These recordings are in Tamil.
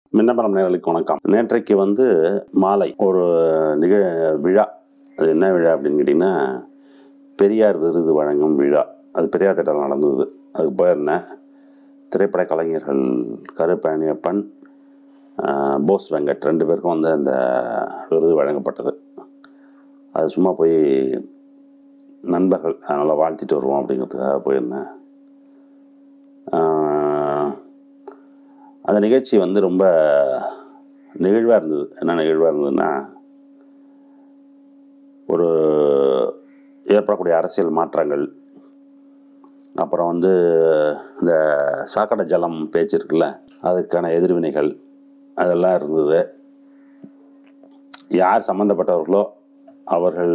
மின்னபலம் நேர்களுக்கு வணக்கம் நேற்றைக்கு வந்து மாலை ஒரு நிக விழா அது என்ன விழா அப்படின்னு கேட்டிங்கன்னா பெரியார் விருது வழங்கும் விழா அது பெரியார் திட்டம் நடந்தது அதுக்கு போயிருந்தேன் திரைப்பட கலைஞர்கள் கருப்பழனியப்பன் ஆஹ், போஸ் வெங்கட் ரெண்டு பேருக்கும் வந்து அந்த விருது வழங்கப்பட்டது அது சும்மா போய் நண்பர்கள் அதனால் வாழ்த்திட்டு வருவோம் அப்படிங்கிறதுக்காக போயிருந்தேன் ஆஹ், அந்த நிகழ்ச்சி வந்து ரொம்ப நெகிழ்வாக இருந்தது என்ன நெகிழ்வாக இருந்ததுன்னா ஒரு ஏற்படக்கூடிய அரசியல் மாற்றங்கள் அப்புறம் வந்து இந்த சாக்கடை ஜலம் பேச்சு இருக்குல்ல அதுக்கான எதிர்வினைகள் அதெல்லாம் இருந்தது யார் சம்மந்தப்பட்டவர்களோ அவர்கள்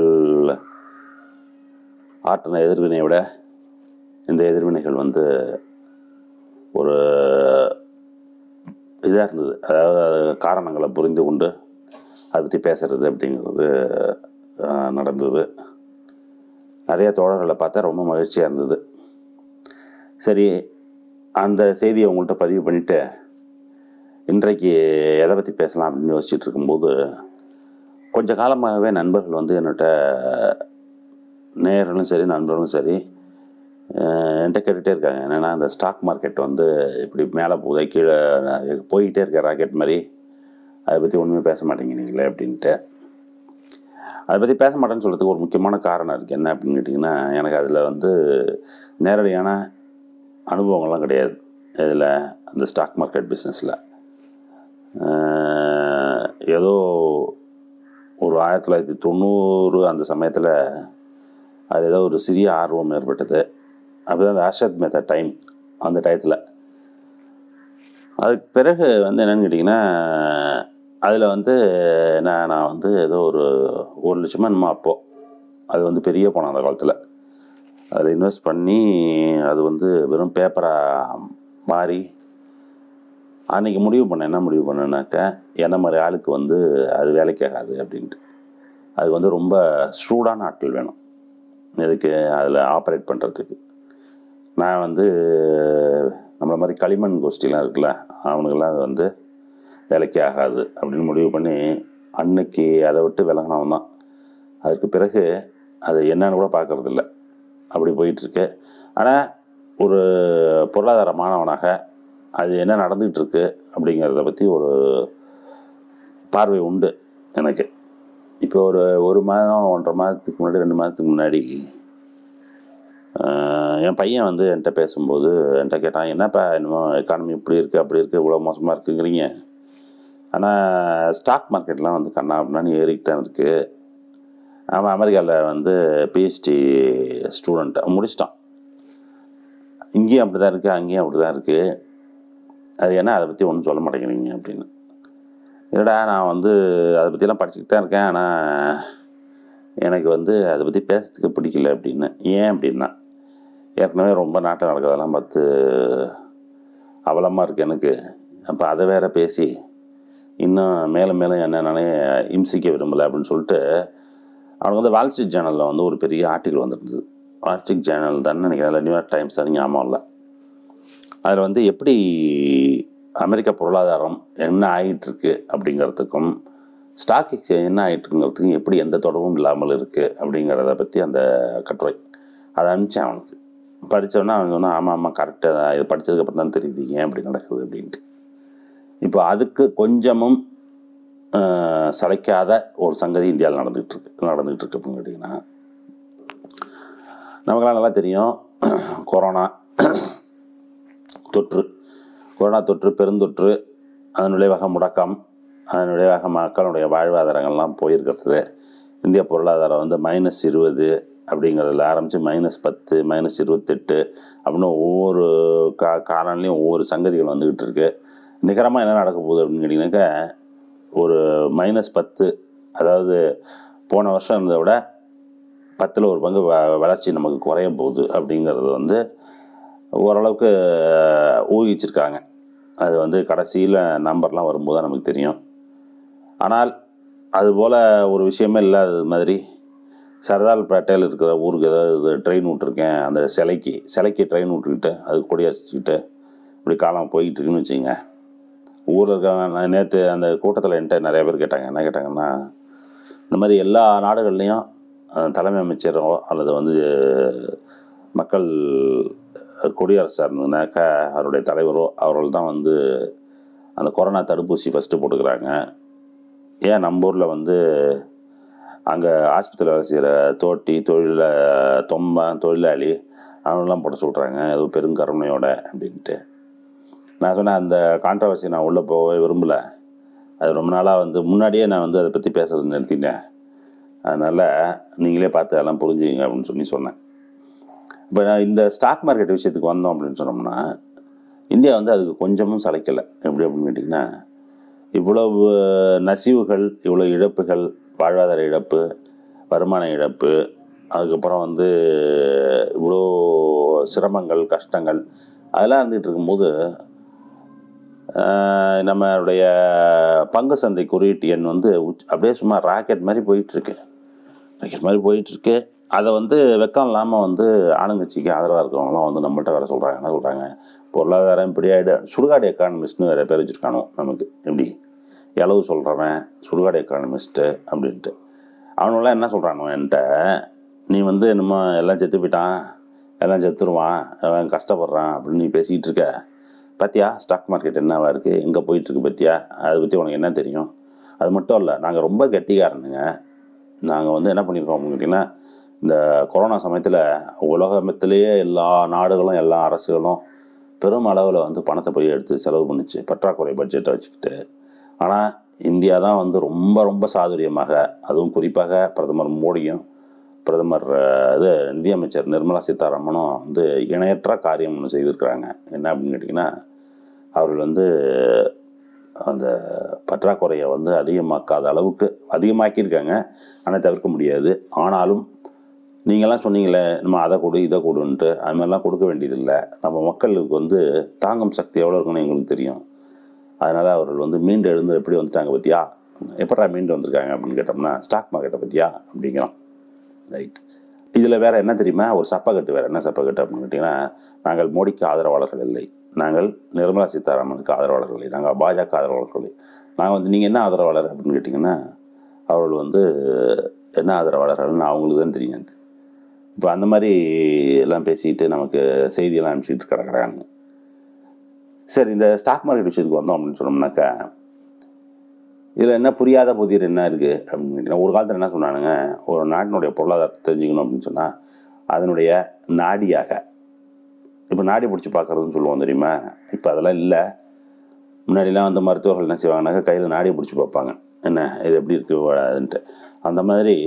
ஆற்றின எதிர்வினையை விட இந்த எதிர்வினைகள் வந்து ஒரு இதாக இருந்தது அதாவது அது காரணங்களை புரிந்து கொண்டு அதை பற்றி பேசுறது அப்படிங்கிறது ஆஹ், நடந்தது நிறைய தோழர்களை பார்த்தா ரொம்ப மகிழ்ச்சியாக இருந்தது சரி அந்த செய்தியை உங்கள்கிட்ட பதிவு பண்ணிவிட்டு இன்றைக்கு எதை பற்றி பேசலாம் அப்படின்னு யோசிச்சுட்டு இருக்கும்போது கொஞ்ச காலமாகவே நண்பர்கள் வந்து என்னட்ட நேயர்களும் சரி நண்பர்களும் சரி அஹ் என்கிட்ட கேட்டுகிட்டே இருக்காங்க என்னென்னா இந்த ஸ்டாக் மார்க்கெட் வந்து இப்படி மேலே போகுது கீழே போய்கிட்டே இருக்க ராக்கெட் மாதிரி அதை பற்றி ஒன்றுமே பேச மாட்டேங்கிறீங்களே அப்படின்ட்டு அதை பற்றி பேச மாட்டேன்னு சொல்கிறதுக்கு ஒரு முக்கியமான காரணம் இருக்குது என்ன அப்படின்னு கேட்டிங்கன்னா எனக்கு அதில் வந்து நேரடியான அனுபவங்கள்லாம் கிடையாது இதில் அந்த ஸ்டாக் மார்க்கெட் பிஸ்னஸில் ஏதோ ஒரு ஆயிரத்தி தொள்ளாயிரத்தி தொண்ணூறு அந்த சமயத்தில் அது ஏதோ ஒரு சிறிய ஆர்வம் ஏற்பட்டது அப்போதான் அந்த ஆஷத் மேத்தா டைம் அந்த டயத்தில் அதுக்கு பிறகு வந்து என்னன்னு கேட்டிங்கன்னா அதில் வந்து நான் நான் வந்து ஏதோ ஒரு ஒரு லட்சமாக என்னமோ அப்போது அது வந்து பெரிய பணம் அந்த காலத்தில் அதில் இன்வெஸ்ட் பண்ணி அது வந்து வெறும் பேப்பராக மாறி அன்றைக்கி முடிவு பண்ணேன் என்ன முடிவு பண்ணேன்னாக்கா என்ன மாதிரி ஆளுக்கு வந்து அது வேலைக்கு ஆகாது அப்படின்ட்டு அது வந்து ரொம்ப ஸ்ட்ரூடான ஆட்கள் வேணும் இதுக்கு அதில் ஆப்ரேட் பண்ணுறதுக்கு நான் வந்து நம்மள மாதிரி களிமண் கோஷ்டிலாம் இருக்குல்ல அவனுக்கெல்லாம் அது வந்து வேலைக்கே ஆகாது அப்படின்னு முடிவு பண்ணி அன்னைக்கு அதை விட்டு விலகினவன் தான் அதுக்கு பிறகு அது என்னன்னு கூட பார்க்கறதில்ல அப்படி போயிட்டுருக்கு ஆனால் ஒரு பொருளாதார மாணவனாக அது என்ன நடந்துகிட்டு இருக்கு அப்படிங்கிறத பற்றி ஒரு பார்வை உண்டு எனக்கு இப்போ ஒரு ஒரு மாதம் ஒன்றரை மாதத்துக்கு முன்னாடி ரெண்டு மாதத்துக்கு முன்னாடி ஆஹ், என் பையன் வந்து என்கிட்ட பேசும்போது என்கிட்ட கேட்டான் என்னப்பா என்னமோ எக்கானமி இப்படி இருக்குது அப்படி இருக்குது இவ்வளோ மோசமாக இருக்குங்கிறீங்க ஆனால் ஸ்டாக் மார்க்கெட்லாம் வந்து கண்ணா அப்படின்னு ஏறிக்கிட்டு தான் இருக்குது அவன் அமெரிக்காவில் வந்து பிஹெச்டி ஸ்டூடெண்ட் முடிச்சிட்டான் இங்கேயும் அப்படி தான் இருக்குது அங்கேயும் அப்படி தான் இருக்குது அது என்ன அதை பற்றி ஒன்றும் சொல்ல மாட்டேங்கிறீங்க அப்படின்னு இல்லைடா நான் வந்து அதை பற்றிலாம் படிச்சுக்கிட்டு தான் இருக்கேன் ஆனால் எனக்கு வந்து அதை பற்றி பேசுறதுக்கு பிடிக்கல அப்படின்னு ஏன் அப்படின்னா ஏற்கனவே ரொம்ப நாட்டம் நடக்கிறதெல்லாம் பார்த்து அவலமாக இருக்குது எனக்கு அப்போ அதை வேற பேசி இன்னும் மேலும் மேலும் என்ன நானே இம்சிக்க விரும்பலை அப்படின்னு சொல்லிட்டு அவனுக்கு வந்து வால் ஸ்ட்ரீட் ஜேர்னலில் வந்து ஒரு பெரிய ஆர்டிக்கல் வந்திருந்தது வால் ஸ்ட்ரீட் ஜேர்னல் தானே நினைக்கிறேன் அதில் நியூயார்க் டைம்ஸ் தான் ஞாபகம் இல்லை அதில் வந்து எப்படி அமெரிக்க பொருளாதாரம் என்ன ஆகிட்டு இருக்கு அப்படிங்கிறதுக்கும் ஸ்டாக் எக்ஸ்சேஞ்ச் என்ன ஆகிட்டு இருக்குங்கிறதுக்கும் எப்படி எந்த தொடர்பும் இல்லாமல் இருக்குது அப்படிங்கிறத பற்றி அந்த கட்டுரை அதை அனுப்பிச்சேன் அவனுக்கு படித்தவொடனே அவன் சொன்னான் ஆமாம் ஆமாம் கரெக்டாக இது படித்ததுக்கப்புறம் தான் தெரியுது ஏன் இப்படி நடக்குது அப்படின்ட்டு இப்போ அதுக்கு கொஞ்சமும் ஆஹ், சளைக்காத ஒரு சங்கதி இந்தியாவில் நடந்துகிட்டு இருக்கு நடந்துகிட்டு இருக்கு அப்படின்னு கேட்டிங்கன்னா நமக்கெல்லாம் நல்லா தெரியும் கொரோனா தொற்று கொரோனா தொற்று பெருந்தொற்று அதன் விளைவாக முடக்கம் அதன் விளைவாக மக்களுடைய வாழ்வாதாரங்கள்லாம் போயிருக்கிறது இந்திய பொருளாதாரம் வந்து மைனஸ் இருபது அப்படிங்கிறதுல ஆரம்பித்து மைனஸ் பத்து மைனஸ் இருபத்தெட்டு அப்படின்னு ஒவ்வொரு கா காரணம்லேயும் ஒவ்வொரு சங்கதிகள் வந்துக்கிட்டு இருக்கு நிகரமாக என்ன நடக்க போகுது அப்படின்னு கேட்டிங்கனாக்கா ஒரு மைனஸ் பத்து அதாவது போன வருஷம் இருந்ததை விட பத்தில் ஒரு பங்கு வ- வளர்ச்சி நமக்கு குறைய போகுது அப்படிங்கிறது வந்து ஓரளவுக்கு ஊகிச்சிருக்காங்க அது வந்து கடைசியில் நம்பர்லாம் வரும்போது தான் நமக்கு தெரியும் ஆனால் அதுபோல் ஒரு விஷயமே இல்லாதது மாதிரி சர்தார் பேட்டையில் இருக்கிற ஊருக்கு ஏதாவது ட்ரெயின் விட்ருக்கேன் அந்த சிலைக்கு சிலைக்கு ட்ரெயின் விட்டுக்கிட்டு அது கொடியசிச்சுக்கிட்டு இப்படி காலம் போயிட்டு இருக்குன்னு வச்சுங்க ஊரில் இருக்காங்க நேற்று அந்த கூட்டத்தில் என்கிட்ட நிறைய பேர் கேட்டாங்க என்ன கேட்டாங்கன்னா இந்த மாதிரி எல்லா நாடுகள்லேயும் அஹ், தலைமை அமைச்சரோ அல்லது வந்து மக்கள் குடியரசாக இருந்ததுனாக்கா அவருடைய தலைவரோ அவர்கள் தான் வந்து அந்த கொரோனா தடுப்பூசி ஃபஸ்ட்டு போட்டுக்கிறாங்க ஏன் நம்ம ஊரில் வந்து அங்கே ஆஸ்பத்திரியில் வேலை செய்கிற தோட்டி தொழில தொம்பன் தொழிலாளி அவனெல்லாம் போட சொல்கிறாங்க ஏதோ பெருங்கருணையோட அப்படின்ட்டு நான் சொன்னேன் அந்த கான்ட்ரவர்சி நான் உள்ளே போகவே விரும்பலை அது ரொம்ப நாளாக வந்து முன்னாடியே நான் வந்து அதை பற்றி பேசுறது நிறுத்திட்டேன் அதனால் நீங்களே பார்த்து அதெல்லாம் புரிஞ்சுங்க அப்படின்னு சொல்லி சொன்னேன் இப்போ நான் இந்த ஸ்டாக் மார்க்கெட் விஷயத்துக்கு வந்தோம் அப்படின்னு சொன்னோம்னா இந்தியா வந்து அதுக்கு கொஞ்சமும் சளைக்கலை எப்படி அப்படின்னு கேட்டிங்கன்னா இவ்வளவு நசிவுகள் இவ்வளோ இழப்புகள் வாழ்வாதார இழப்பு வருமான இழப்பு அதுக்கப்புறம் வந்து இவ்வளோ சிரமங்கள் கஷ்டங்கள் அதெல்லாம் இருந்துகிட்டு இருக்கும்போது ஆஹ், நம்மளுடைய பங்கு சந்தை குறியீட்டு எண் வந்து உச்- அப்படியே சும்மா ராக்கெட் மாதிரி போயிட்டுருக்கு ராக்கெட் மாதிரி போயிட்டுருக்கு அதை வந்து வெக்கம் இல்லாமல் வந்து ஆளுங்கட்சிக்கு ஆதரவாக இருக்கிறவங்களாம் வந்து நம்மள்ட்ட வேறு சொல்கிறாங்க என்ன சொல்கிறாங்க பொருளாதாரம் இப்படி ஆகிடு சுடுகாடு எக்கானமிஸ்ட்னு வேறு பேர் வச்சுருக்கானோ நமக்கு எப்படி இளவு சொல்கிறவன் சுடுகாடு எக்கானமிஸ்ட்டு அப்படின்ட்டு அவனுங்களாம் என்ன சொல்கிறானோ என்கிட்ட நீ வந்து என்னமோ எல்லாம் செத்து போயிட்டான் எல்லாம் செத்துருவான் எல்லாம் கஷ்டப்படுறான் அப்படின்னு நீ பேசிகிட்டு இருக்க பார்த்தியா ஸ்டாக் மார்க்கெட் என்னவா இருக்குது எங்கே போயிட்டுருக்கு பார்த்தியா அதை பற்றி உனக்கு என்ன தெரியும் அது மட்டும் இல்லை நாங்கள் ரொம்ப கெட்டிக்காரனுங்க நாங்கள் வந்து என்ன பண்ணியிருக்கோம் அப்படின்னு கேட்டிங்கன்னா இந்த கொரோனா சமயத்தில் உலகத்திலேயே எல்லா நாடுகளும் எல்லா அரசுகளும் பெரும் அளவில் வந்து பணத்தை போய் எடுத்து செலவு பண்ணுச்சு பற்றாக்குறை பட்ஜெட்டை வச்சுக்கிட்டு ஆனால் இந்தியா தான் வந்து ரொம்ப ரொம்ப சாதுரியமாக அதுவும் குறிப்பாக பிரதமர் மோடியும் பிரதமர் அஹ், இது நிதியமைச்சர் நிர்மலா சீதாராமனும் வந்து இணையற்ற காரியம் ஒன்று செய்திருக்கிறாங்க என்ன அப்படின்னு கேட்டிங்கன்னா அவர்கள் வந்து அந்த பற்றாக்குறையை வந்து அதிகமாக்காத அளவுக்கு அதிகமாக்கியிருக்காங்க ஆனால் தவிர்க்க முடியாது ஆனாலும் நீங்கள்லாம் சொன்னீங்களே நம்ம அதை கொடு இதை கொடுன்ட்டு அது மாதிரிலாம் கொடுக்க வேண்டியதில்லை நம்ம மக்களுக்கு வந்து தாங்கும் சக்தி எவ்வளோ இருக்குன்னு எங்களுக்கு தெரியும் அதனால் அவர்கள் வந்து மீண்டு எழுந்து எப்படி வந்துட்டாங்க பற்றியா எப்படா மீண்டு வந்திருக்காங்க அப்படின்னு கேட்டோம்னா ஸ்டாக் மார்க்கெட்டை பற்றியா அப்படிங்கிறோம் ரைட் இதில் வேறு என்ன தெரியுமா ஒரு சப்பக்கட்டு வேறு என்ன சப்பக்கட்டு அப்படின்னு கேட்டிங்கன்னா நாங்கள் மோடிக்கு ஆதரவாளர்கள் இல்லை நாங்கள் நிர்மலா சீதாராமனுக்கு ஆதரவாளர்கள் இல்லை நாங்கள் பாஜக ஆதரவாளர்கள் இல்லை நாங்கள் வந்து நீங்கள் என்ன ஆதரவாளர் அப்படின்னு கேட்டிங்கன்னா அவர்கள் வந்து என்ன ஆதரவாளர்கள்னு அவங்களுக்கு தான் தெரியும் அது இப்போ அந்த மாதிரி எல்லாம் பேசிட்டு நமக்கு செய்தியெல்லாம் அனுப்பிச்சிட்டு கிடக்குறாங்க சரி இந்த ஸ்டாக் மார்க்கெட் விஷயத்துக்கு வந்தோம் அப்படின்னு சொன்னோம்னாக்கா இதில் என்ன புரியாத புதிர் என்ன இருக்குது அப்படின்னு கேட்டிங்கன்னா ஒரு காலத்தில் என்ன சொன்னானுங்க ஒரு நாட்டினுடைய பொருளாதாரத்தை தெரிஞ்சுக்கணும் அப்படின்னு சொன்னால் அதனுடைய நாடியாக இப்போ நாடி பிடிச்சி பார்க்குறதுன்னு சொல்லுவோம் தெரியுமா இப்போ அதெல்லாம் இல்லை முன்னாடிலாம் வந்து மருத்துவர்கள் என்ன செய்வாங்கனாக்கா கையில் நாடி பிடிச்சி பார்ப்பாங்க என்ன இது எப்படி இருக்குன்ட்டு அந்த மாதிரி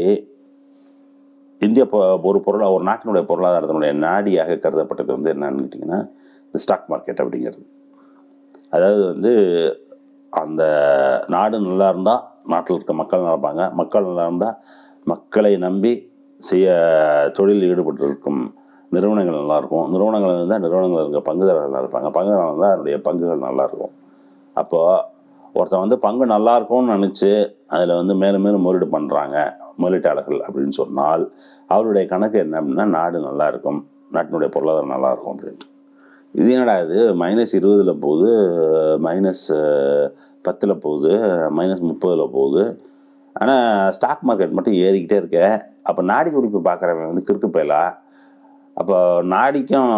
இந்திய பொ ஒரு பொருளா ஒரு நாட்டினுடைய பொருளாதாரத்தினுடைய நாடியாக கருதப்பட்டது வந்து என்னன்னு கேட்டிங்கன்னா இந்த ஸ்டாக் மார்க்கெட் அப்படிங்கிறது அதாவது வந்து அந்த நாடு நல்லா இருந்தால் நாட்டில் இருக்க மக்கள் நல்லா இருப்பாங்க மக்கள் நல்லா இருந்தால் மக்களை நம்பி செய்ய தொழிலில் ஈடுபட்டு இருக்கும் நிறுவனங்கள் நல்லா இருக்கும் நிறுவனங்கள் இருந்தால் நிறுவனங்கள் இருக்க பங்குதாரர்கள் நல்லா இருப்பாங்க பங்குதாரர்கள் இருந்தால் அதனுடைய பங்குகள் நல்லா இருக்கும் அப்போது ஒருத்தன் வந்து பங்கு நல்லா இருக்கும்னு நினச்சி அதில் வந்து மேலும் மேலும் முதலீடு பண்ணுறாங்க முதலீட்டாளர்கள் அப்படின்னு சொன்னால் அவருடைய கணக்கு என்ன அப்படின்னா நாடு நல்லா இருக்கும் நாட்டினுடைய பொருளாதாரம் நல்லா இருக்கும் அப்படின்ட்டு இது என்னடா இது மைனஸ் இருபதில் போகுது மைனஸ் பத்தில் போகுது மைனஸ் முப்பதில் போகுது ஆனால் ஸ்டாக் மார்க்கெட் மட்டும் ஏறிக்கிட்டே இருக்க அப்போ நாடி துடிப்பு பார்க்குறவன் வந்து கிறுக்கு போயலா அப்போ நாடிக்கும்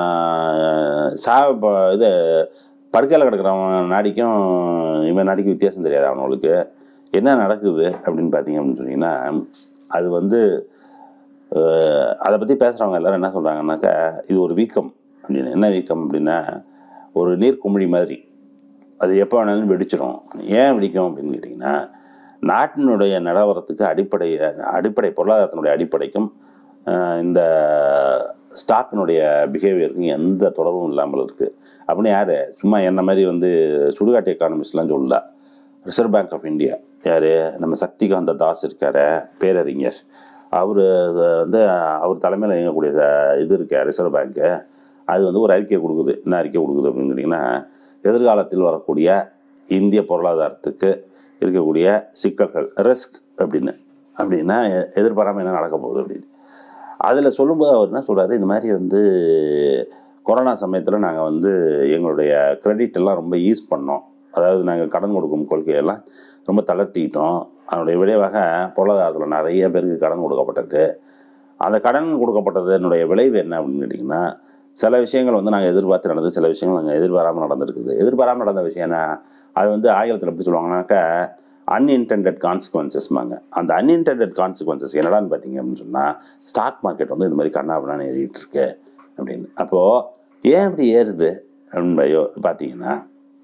சா இப்போ இது படுக்கையில் கிடக்கிறவன் நாடிக்கும் இவன் நாடிக்கும் வித்தியாசம் தெரியாது அவனுங்களுக்கு என்ன நடக்குது அப்படின்னு பார்த்தீங்க அப்படின்னு சொன்னீங்கன்னா அது வந்து அஹ், அதை பற்றி பேசுகிறவங்க எல்லாரும் என்ன சொல்கிறாங்கன்னாக்கா இது ஒரு வீக்கம் அப்படின்னு என்ன வீக்கம் அப்படின்னா ஒரு நீர்க்குமிழி மாதிரி அது எப்போ வேணாலும் வெடிச்சிடும் ஏன் வெடிக்கும் அப்படின்னு கேட்டிங்கன்னா நாட்டினுடைய நிலவரத்துக்கு அடிப்படை அடிப்படை பொருளாதாரத்தினுடைய அடிப்படைக்கும் அஹ், இந்த ஸ்டாக்கினுடைய பிஹேவியருக்கும் எந்த தொடர்பும் இல்லாமல் இருக்குது அப்படின்னு யார் சும்மா என்ன மாதிரி வந்து சுடுகாட்டு எக்கானமிஸ்ட்லாம் சொல்லல ரிசர்வ் பேங்க் ஆஃப் இந்தியா யார் நம்ம சக்திகாந்த தாஸ் இருக்கார் பேரறிஞர் அவர் வந்து அவர் தலைமையில் இயங்கக்கூடிய ச- இது இருக்க ரிசர்வ் பேங்க்கு அது வந்து ஒரு அறிக்கை கொடுக்குது என்ன அறிக்கை கொடுக்குது அப்படின்னு கேட்டிங்கன்னா எதிர்காலத்தில் வரக்கூடிய இந்திய பொருளாதாரத்துக்கு இருக்கக்கூடிய சிக்கல்கள் ரிஸ்க் அப்படின்னு அப்படின்னா எ- எதிர்பாராமல் என்ன நடக்க போகுது அப்படின்னு அதில் சொல்லும்போது அவர் என்ன சொல்கிறாரு இந்த மாதிரி வந்து கொரோனா சமயத்தில் நாங்கள் வந்து எங்களுடைய கிரெடிட் எல்லாம் ரொம்ப யூஸ் பண்ணோம் அதாவது நாங்கள் கடன் கொடுக்கும் கொள்கையெல்லாம் ரொம்ப தளர்த்திக்கிட்டோம் அதனுடைய விளைவாக பொருளாதாரத்தில் நிறைய பேருக்கு கடன் கொடுக்கப்பட்டது அந்த கடன் கொடுக்கப்பட்டதனுடைய விளைவு என்ன அப்படின்னு கேட்டிங்கன்னா சில விஷயங்கள் வந்து நாங்கள் எதிர்பார்த்து நடந்தது சில விஷயங்கள் நாங்கள் எதிர்பாராமல் நடந்திருக்குது எதிர்பாராமல் நடந்த விஷயம் என்ன அது வந்து ஆங்கிலத்தில் எப்படி சொல்லுவாங்கன்னாக்கா அன்இன்டென்டட் கான்சிக்வன்சஸ்மாங்க அந்த அன்இன்டென்டட் கான்சிக்வன்சஸ் என்னடான்னு பார்த்தீங்க அப்படின்னு சொன்னால் ஸ்டாக் மார்க்கெட் வந்து இது மாதிரி கண்ணாபண்ணான்னு ஏறிட்டு இருக்கு அப்படின்னு அப்போது ஏன் இப்படி ஏறுது அப்படின்னு பயோ- பார்த்தீங்கன்னா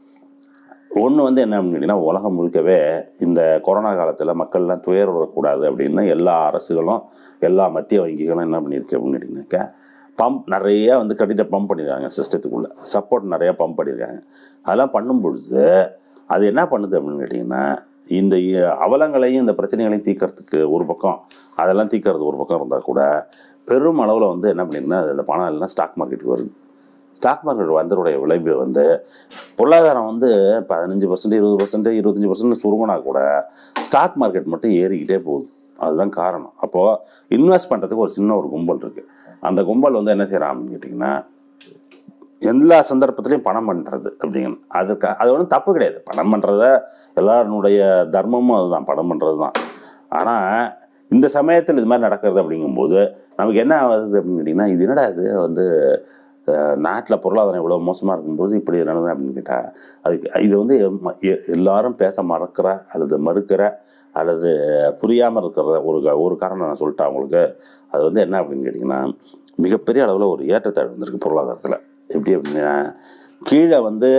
ஒன்று வந்து என்ன அப்படின்னு கேட்டிங்கன்னா உலகம் முழுக்கவே இந்த கொரோனா காலத்தில் மக்கள்லாம் துயர் வரக்கூடாது அப்படின்னு எல்லா அரசுகளும் எல்லா மத்திய வங்கிகளும் என்ன பண்ணியிருக்கு அப்படின்னு கேட்டிங்கனாக்கா பம்ப் நிறைய வந்து கட்டிட்ட பம்ப் பண்ணியிருக்காங்க சிஸ்டத்துக்குள்ளே சப்போர்ட் நிறையா பம்ப் பண்ணியிருக்காங்க அதெல்லாம் பண்ணும் பொழுது அது என்ன பண்ணுது அப்படின்னு கேட்டிங்கன்னா இந்த இ- அவலங்களையும் இந்த பிரச்சனைகளையும் தீர்க்கறதுக்கு ஒரு பக்கம் அதெல்லாம் தீர்க்கறது ஒரு பக்கம் இருந்தால் கூட பெரும் அளவில் வந்து என்ன பண்ணிருக்குன்னா அந்த பணம் எல்லாம் ஸ்டாக் மார்க்கெட்டுக்கு வருது ஸ்டாக் மார்க்கெட் வந்ததுடைய விளைவு வந்து பொருளாதாரம் வந்து பதினஞ்சு பர்சன்ட் இருபது பர்சன்ட் இருபத்தஞ்சி பர்சன்ட் சுருங்கினா கூட ஸ்டாக் மார்க்கெட் மட்டும் ஏறிக்கிட்டே போகுது அதுதான் காரணம் அப்போது இன்வெஸ்ட் பண்ணுறதுக்கு ஒரு சின்ன ஒரு கும்பல் இருக்குது அந்த கும்பல் வந்து என்ன செய்கிறான் அப்படின்னு கேட்டிங்கன்னா எல்லா சந்தர்ப்பத்திலையும் பணம் பண்ணுறது அப்படிங்கணும் அதுக்கு அது ஒன்றும் தப்பு கிடையாது பணம் பண்ணுறத எல்லாருடைய தர்மமும் அதுதான் பணம் பண்ணுறது தான் ஆனால் இந்த சமயத்தில் இது மாதிரி நடக்கிறது அப்படிங்கும்போது நமக்கு என்ன ஆகுது அப்படின்னு கேட்டிங்கன்னா இது என்னடா இது வந்து நாட்டில் பொருளாதாரம் இவ்வளோ மோசமாக இருக்கும்போது இப்படி நடந்தது அப்படின்னு கேட்டால் அதுக்கு இது வந்து ம- எ- எல்லாரும் பேச மறக்கிற அல்லது மறுக்கிற அல்லது புரியாமல் இருக்கிற ஒரு க- ஒரு காரணம் நான் சொல்லிட்டேன் உங்களுக்கு அது வந்து என்ன அப்படின்னு கேட்டிங்கன்னா மிகப்பெரிய அளவில் ஒரு ஏற்றத்தாழ்வு வந்திருக்கு பொருளாதாரத்தில் எப்படி அப்படின்னா கீழே வந்து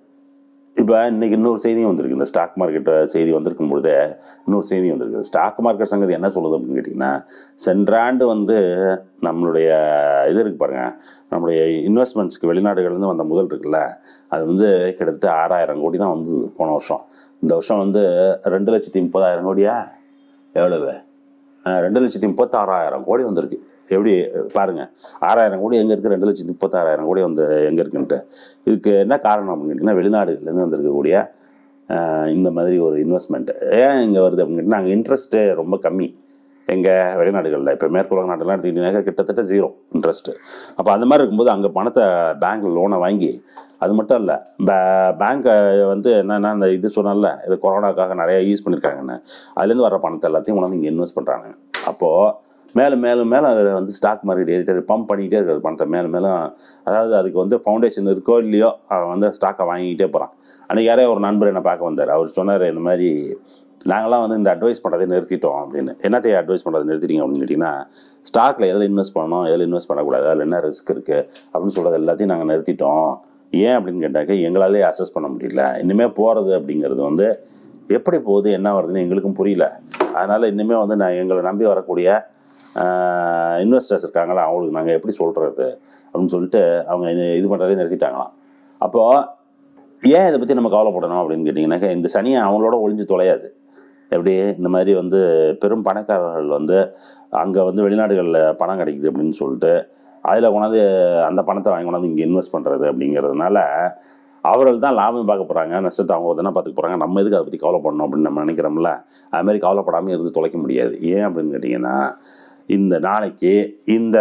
இப்போ இன்னைக்கு இன்னொரு செய்தியும் வந்திருக்கு இந்த ஸ்டாக் மார்க்கெட் செய்தி வந்திருக்கும் பொழுதே இன்னொரு செய்தி வந்திருக்கு ஸ்டாக் மார்க்கெட் சங்கதி என்ன சொல்லுது அப்படின்னு கேட்டிங்கன்னா சென்ற ஆண்டு வந்து நம்மளுடைய இது இருக்கு பாருங்க நம்மளுடைய இன்வெஸ்ட்மெண்ட்ஸ்க்கு வெளிநாடுகள்லேருந்து வந்த முதல் இருக்குல்ல அது வந்து கிட்டத்தட்ட ஆறாயிரம் கோடி தான் வந்தது போன வருஷம் இந்த வருஷம் வந்து ரெண்டு லட்சத்தி முப்பதாயிரம் கோடியா எவ்வளவு அஹ் ரெண்டு லட்சத்தி முப்பத்தாறாயிரம் கோடி வந்திருக்கு எப்படி பாருங்க ஆறாயிரம் கோடி எங்கே இருக்குது ரெண்டு லட்சத்தி முப்பத்தாறாயிரம் கோடி வந்து எங்கே இருக்குன்ட்டு இதுக்கு என்ன காரணம் அப்படின்னு கேட்டிங்கன்னா வெளிநாடுகள்லேருந்து வந்திருக்கக்கூடிய அஹ், இந்த மாதிரி ஒரு இன்வெஸ்ட்மெண்ட் ஏன் இங்கே வருது அப்படின்னு கேட்டிங்கன்னா அங்கே இன்ட்ரெஸ்ட்டு ரொம்ப கம்மி எங்கள் வெளிநாடுகளில் இப்போ மேற்குலக நாட்டெல்லாம் எடுத்துக்கிட்டீங்கன்னா கிட்டத்தட்ட ஜீரோ இன்ட்ரெஸ்ட்டு அப்போ அந்த மாதிரி இருக்கும்போது அங்கே பணத்தை பேங்க் லோனை வாங்கி அது மட்டும் இல்லை பே பேங்க்கை வந்து என்னென்னா இந்த இது சொன்னால இது கொரோனாக்காக நிறைய யூஸ் பண்ணியிருக்காங்கன்னு அதுலேருந்து வர பணத்தை எல்லாத்தையும் கொண்டாந்து இங்கே இன்வெஸ்ட் பண்ணுறாங்க அப்போது மேலும் மேலும் மேலும் அதில் வந்து ஸ்டாக் மார்க்கெட் ஏறிட்டே பம்ப் பண்ணிக்கிட்டே இருக்கிறது பணத்தை மேலும் மேலும் அதாவது அதுக்கு வந்து ஃபவுண்டேஷன் இருக்கோ இல்லையோ அவன் வந்து ஸ்டாக்கை வாங்கிக்கிட்டே போகிறான் அன்றைக்கி யாரே ஒரு நண்பர் என்னை பார்க்க வந்தார் அவர் சொன்னார் இந்த மாதிரி நாங்களாம் வந்து இந்த அட்வைஸ் பண்ணுறதை நிறுத்திட்டோம் அப்படின்னு என்னத்தையும் அட்வைஸ் பண்ணுறதை நிறுத்திட்டீங்க அப்படின்னு கேட்டிங்கன்னா ஸ்டாக்கில் எதில் இன்வெஸ்ட் பண்ணணும் எதில் இன்வெஸ்ட் பண்ணக்கூடாது அதில் என்ன ரிஸ்க் இருக்குது அப்படின்னு சொல்கிறது எல்லாத்தையும் நாங்கள் நிறுத்திட்டோம் ஏன் அப்படின்னு கேட்டாக்க எங்களாலே அசஸ் பண்ண முடியல இனிமேல் போகிறது அப்படிங்கிறது வந்து எப்படி போகுது என்ன வருதுன்னு எங்களுக்கும் புரியல அதனால் இனிமேல் வந்து நான் எங்களை நம்பி வரக்கூடிய இன்வெஸ்டர்ஸ் இருக்காங்களா அவங்களுக்கு நாங்கள் எப்படி சொல்கிறது அப்படின்னு சொல்லிட்டு அவங்க இது இது பண்ணுறதே நிறுத்திட்டாங்களாம் அப்போது ஏன் இதை பற்றி நம்ம கவலைப்படணும் அப்படின்னு கேட்டிங்கனாக்கா இந்த சனியை அவங்களோட ஒளிஞ்சு தொலையாது எப்படி இந்த மாதிரி வந்து பெரும் பணக்காரர்கள் வந்து அங்கே வந்து வெளிநாடுகளில் பணம் கிடைக்குது அப்படின்னு சொல்லிட்டு அதில் கொண்டாந்து அந்த பணத்தை வாங்கி கொண்டாந்து இங்கே இன்வெஸ்ட் பண்ணுறது அப்படிங்கிறதுனால அவர்கள் தான் லாபம் பார்க்க போகிறாங்க நஷ்டத்தை அவங்க தானே பார்த்துக்க போகிறாங்க நம்ம எதுக்கு அதை பற்றி கவலைப்படணும் அப்படின்னு நம்ம நினைக்கிறோம்ல அது மாதிரி கவலைப்படாமல் இருந்து தொலைக்க முடியாது ஏன் அப்படின்னு கேட்டிங்கன்னா இந்த நாளைக்கு இந்த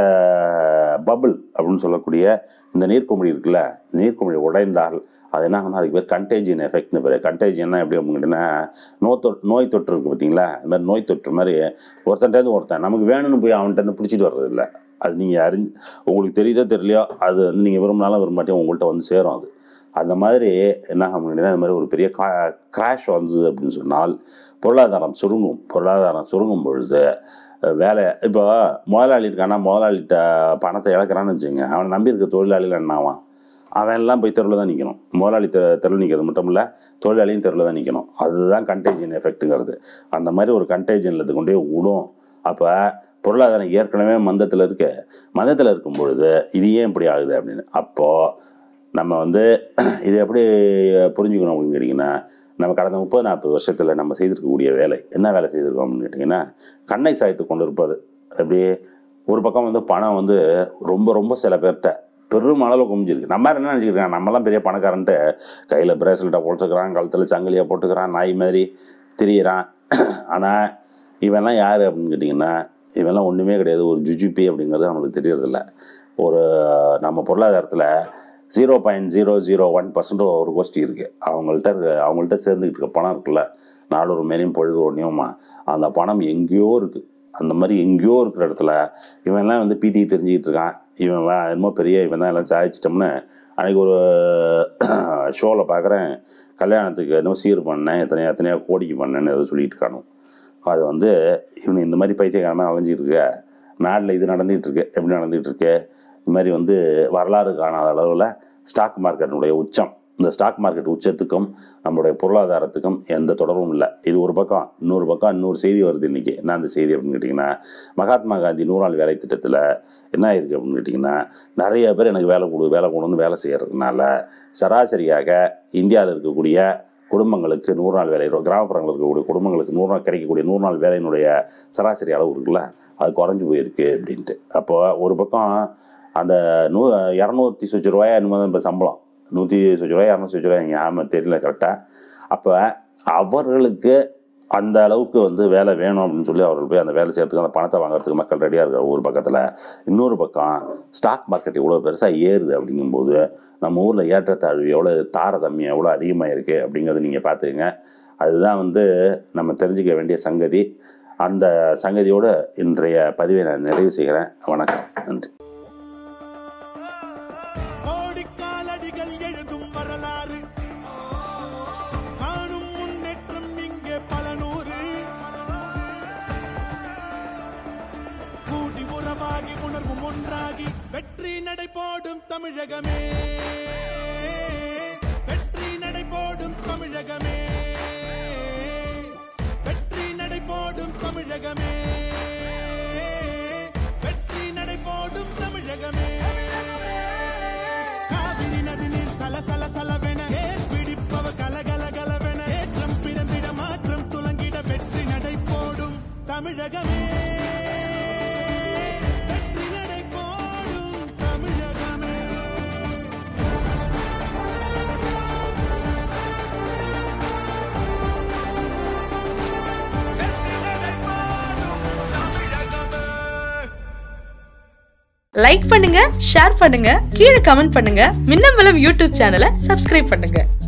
பபிள் அப்படின்னு சொல்லக்கூடிய இந்த நீர்க்குமிழி இருக்குல்ல நீர்க்குமிழி உடைந்தால் அது என்ன ஆகும்னா அதுக்கு பேர் கண்டேஜியன் எஃபெக்ட்னு பேர் கண்டேஜியன்னா எப்படி அப்படின்னு கேட்டிங்கன்னா நோய் தொற்று நோய் தொற்று இருக்குது பார்த்தீங்களா இந்த மாதிரி நோய் தொற்று மாதிரி ஒருத்தன்ட்டேருந்து ஒருத்தன் நமக்கு வேணும்னு போய் அவன்கிட்ட பிடிச்சிட்டு வர்றது இல்லை அது நீங்கள் அறிஞ்சு உங்களுக்கு தெரியுதோ தெரியலையோ அது வந்து நீங்கள் விரும்பினாலும் விரும்பாட்டியும் உங்கள்கிட்ட வந்து சேரும் அது அந்த மாதிரி என்ன ஆகும் அப்படின்னா இந்த மாதிரி ஒரு பெரிய கா கிராஷ் வந்தது அப்படின்னு சொன்னால் பொருளாதாரம் சுருங்கும் பொருளாதாரம் சுருங்கும் பொழுது அஹ், வேலை இப்போ முதலாளி இருக்கானா முதலாளிகிட்ட பணத்தை இழக்கிறான்னு வச்சுங்க அவனை நம்பி இருக்க தொழிலாளிகள் என்ன ஆவான் அவன் எல்லாம் போய் தெருவில் தான் நிற்கணும் முதலாளி தெ தெருவில் நிற்கிறது மட்டும் இல்லை தொழிலாளியும் தெருவில் தான் நிற்கணும் அதுதான் கண்டேஜியன் எஃபெக்ட்டுங்கிறது அந்த மாதிரி ஒரு கண்டேஜியனில் இது கொண்டே விடும் அப்போ பொருளாதாரம் ஏற்கனவே மந்தத்தில் இருக்கு மந்தத்தில் இருக்கும் பொழுது இது ஏன் இப்படி ஆகுது அப்படின்னு அப்போது நம்ம வந்து இது எப்படி புரிஞ்சுக்கணும் அப்படின்னு கேட்டிங்கன்னா நம்ம கடந்த முப்பது நாற்பது வருஷத்தில் நம்ம செய்திருக்கக்கூடிய வேலை என்ன வேலை செய்திருக்கோம் அப்படின்னு கேட்டிங்கன்னா கண்ணை சாய்த்து கொண்டு இருப்பார் அப்படி ஒரு பக்கம் வந்து பணம் வந்து ரொம்ப ரொம்ப சில பேர்கிட்ட பெரும் அளவில் குமிஞ்சிருக்கு நம்ம என்ன நினச்சிக்கிறாங்க நம்மலாம் பெரிய பணக்காரன்ட்டு கையில் பிரேஸ்லெட்டை போட்டுக்கிறான் கழுத்தில் சங்கிலியை போட்டுக்கிறான் நாய் மாதிரி திரியிறான் ஆனால் இவன்லாம் யார் அப்படின்னு கேட்டிங்கன்னா இவன்லாம் ஒன்றுமே கிடையாது ஒரு ஜுஜுபி அப்படிங்கிறது நம்மளுக்கு தெரியறதில்ல ஒரு நம்ம பொருளாதாரத்தில் zero point zero zero one percent ஒரு கோஷ்டி இருக்குது அவங்கள்ட்ட இருக்க அவங்கள்ட்ட சேர்ந்துக்கிட்டு இருக்க பணம் இருக்குல்ல நாளொரு மேலையும் பொழுது ஒன்றையுமா அந்த பணம் எங்கேயோ இருக்குது அந்த மாதிரி எங்கேயோ இருக்கிற இடத்துல இவன்லாம் வந்து பிடி தெரிஞ்சுக்கிட்டு இருக்கான் இவன் வே- என்னமோ பெரிய இவன் தான் எல்லாம் சாதிச்சிட்டோம்னு அன்றைக்கி ஒரு ஷோவில் பார்க்குறேன் கல்யாணத்துக்கு என்னமோ சீர் பண்ணேன் எத்தனையோ எத்தனையோ கோடிக்கு பண்ணேன்னு ஏதோ சொல்லிட்டு இருக்கானு அது வந்து இவனு இந்த மாதிரி பைத்தியக்காரமாக அலைஞ்சிட்டு இருக்க நாட்டில் இது நடந்துகிட்டு இருக்கு எப்படி நடந்துகிட்டு இருக்கு இந்த மாதிரி வந்து வரலாறு காணாத அளவில் ஸ்டாக் மார்க்கெட்டினுடைய உச்சம் இந்த ஸ்டாக் மார்க்கெட் உச்சத்துக்கும் நம்மளுடைய பொருளாதாரத்துக்கும் எந்த தொடர்பும் இல்லை இது ஒரு பக்கம் இன்னொரு பக்கம் இன்னொரு செய்தி வருது இன்னைக்கு என்ன அந்த செய்தி அப்படின்னு கேட்டிங்கன்னா மகாத்மா காந்தி நூறாள் வேலை திட்டத்தில் என்ன ஆயிருக்கு அப்படின்னு கேட்டிங்கன்னா நிறைய பேர் எனக்கு வேலை கொடு வேலை கொடுன்னு வேலை செய்கிறதுனால சராசரியாக இந்தியாவில் இருக்கக்கூடிய குடும்பங்களுக்கு நூறு நாள் வேலை கிராமப்புறங்களில் இருக்கக்கூடிய குடும்பங்களுக்கு நூறு நாள் கிடைக்கக்கூடிய நூறு நாள் வேலையினுடைய சராசரி அளவு இருக்குல்ல அது குறைஞ்சு போயிருக்கு அப்படின்ட்டு அப்போ ஒரு பக்கம் அந்த நூ இரநூத்தி சொச்சு ரூபாயா என்னமோ தான் இப்போ சம்பளம் நூற்றி சொச்சு ரூபாய் இரநூத்தி சொச்சு ரூபாய் இங்கே ஆமாம் தெரியல கரெக்டாக அப்போ அவர்களுக்கு அந்த அளவுக்கு வந்து வேலை வேணும் அப்படின்னு சொல்லி அவர்கள் போய் அந்த வேலை செய்யறதுக்கு அந்த பணத்தை வாங்குறதுக்கு மக்கள் ரெடியாக இருக்கிற ஒரு பக்கத்தில் இன்னொரு பக்கம் ஸ்டாக் மார்க்கெட் இவ்வளோ பெருசாக ஏறுது அப்படிங்கும்போது நம்ம ஊரில் ஏற்றத்தாழ்வு எவ்வளோ தாரதமியம் எவ்வளோ அதிகமாக இருக்குது அப்படிங்கிறத நீங்கள் பார்த்துக்கங்க அதுதான் வந்து நம்ம தெரிஞ்சுக்க வேண்டிய சங்கதி அந்த சங்கதியோடு இன்றைய பதிவை நான் நிறைவு செய்கிறேன் வணக்கம் நன்றி கோடிக்காலடிகள் எழுதும் வரலாறு காணும் முன்னேற்றம் இங்கே பல நூறு கூடி உறவாகி உணர்வும் ஒன்றாகி வெற்றி நடை போடும் தமிழகமே வெற்றி நடை போடும் தமிழகமே வெற்றி நடை போடும் தமிழகமே வெற்றி நடை போடும் தமிழகமே காவிரி நதிநீர் சல சல சலவென ஏற்பிடிப்பவ கலகல கலவென ஏற்றம் பிறந்திட மாற்றம் துலங்கிட வெற்றி நடை போடும் தமிழகமே வெற்றி நடை போடும் தமிழகமே வெற்றி நடை போடும் தமிழகமே லைக் பண்ணுங்க ஷேர் பண்ணுங்க கீழே கமெண்ட் பண்ணுங்க மின்னம்பலம் யூடியூப் சேனலை சப்ஸ்கிரைப் பண்ணுங்க